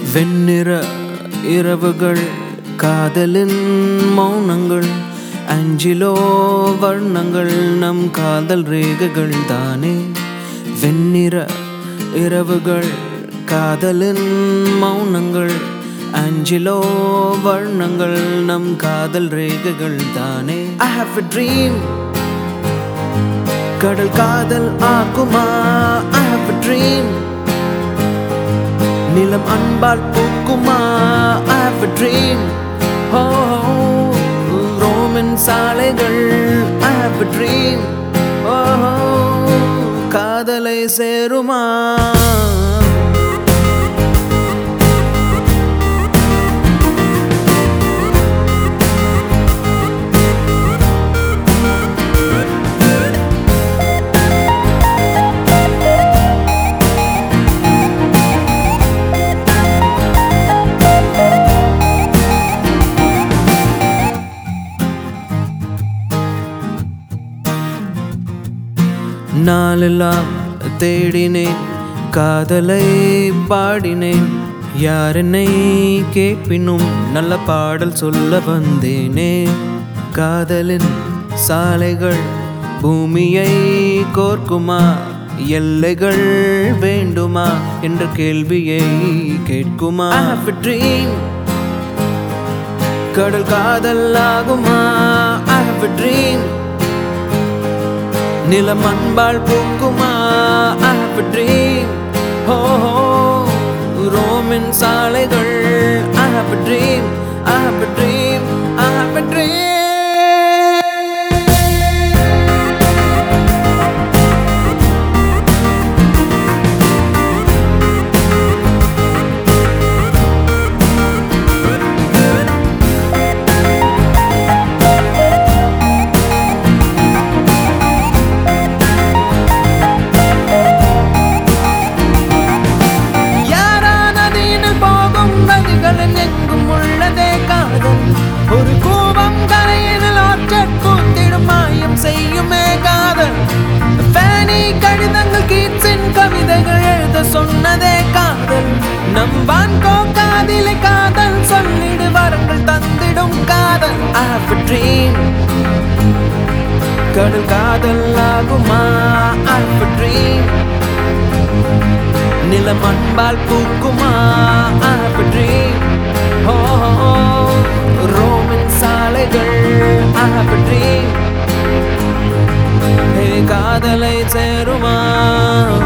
வெண்ணிற இரவுகள் காதலின் மௌனங்கள் அஞ்சிலோ வர்ணங்கள் நம் காதல் ரேகைகள் தானே வெண்ணிற இரவுகள் காதலின் மௌனங்கள் அஞ்சிலோ வர்ணங்கள் நம் காதல் ரேகைகள் தானே ஐ ஹாவ் a ட்ரீம் கடல் காதல் ஆக்குமா ஐ ஹாவ் a ட்ரீம் நிலம் அன்பால் பூக்குமா ஐ ஹாவ் a ட்ரீம் ஹோ ரோமன் சாலைகள் ஐ ஹாவ் a ட்ரீம் ஓ காதலை சேருமா நாளெல்லாம் தேடினேன் காதலை பாடினேன் யாரென்னை கேட்பினும் நல்ல பாடல் சொல்ல வந்தேனே காதலின் சாலைகள் பூமியை கோர்க்குமா எல்லைகள் வேண்டுமா என்ற கேள்வியை கேட்குமா ட்ரீம் கடல் காதல் ஆகுமா ஐ ஹவ் a ட்ரீம் நிலம் அன்பால் பூக்குமா ஐ ஹவ் a ட்ரீம் ஹோ ரோமின் சாலைகள் I have a dream I have a dream I have a dream யாரானதீனில் போகும் நதிகளில் எங்கும் உள்ளதே காதல் ஒரு கூவம் கரையினில் ஆற்றற் கூத்திடும் மாயம் செய்யுமே காதல் ஃபேனி கடிதங்கள் கீட்ஸின் கவிதைகள் எழுத சொன்னதே காதல் நம் வான்கோ காதிலே காதல் சொல்லிடு வரங்கள் தந்திடும் காதல் I have a dream கடல் காதல் ஆகுமா I have a dream நிலம் அன்பால் பூக்குமா I have a dream oh, ரோமின் சாலைகள் I have a dream ஹே காதலை சேருமா